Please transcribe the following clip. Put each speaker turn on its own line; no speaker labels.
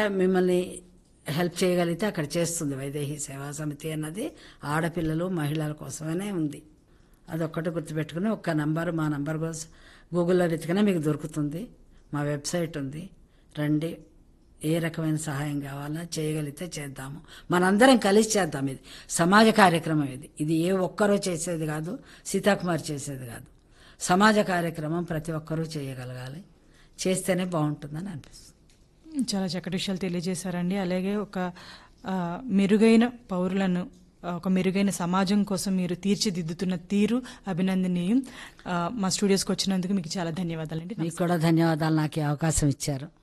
మిమ్మల్ని హెల్ప్ చేయగలిగితే అక్కడ చేస్తుంది వైదేహి సేవా సమితి అన్నది ఆడపిల్లలు మహిళల కోసమనే ఉంది అదొక్కటి గుర్తుపెట్టుకుని ఒక్క నంబర్ మా నంబర్ కోసం గూగుల్లో వెతికినా మీకు దొరుకుతుంది మా వెబ్సైట్ ఉంది రండి ఏ రకమైన సహాయం కావాలన్నా చేయగలిగితే చేద్దాము మనందరం కలిసి చేద్దాం ఇది సమాజ కార్యక్రమం ఇది ఇది ఏ ఒక్కరూ చేసేది కాదు సీతాకుమార్ చేసేది కాదు సమాజ కార్యక్రమం ప్రతి ఒక్కరూ చేయగలగాలి చేస్తేనే బాగుంటుందని అనిపిస్తుంది
చాలా చక్కటి విషయాలు తెలియజేశారండి అలాగే ఒక ఆ, మెరుగైన పౌరులను ఆ, ఒక మెరుగైన సమాజం కోసం మీరు తీర్చిదిద్దుతున్న తీరు అభినందనీయం ఆ, మా స్టూడియోస్కి వచ్చినందుకు మీకు చాలా ధన్యవాదాలండి
మీకు కూడా ధన్యవాదాలు నాకు ఈ అవకాశం ఇచ్చారు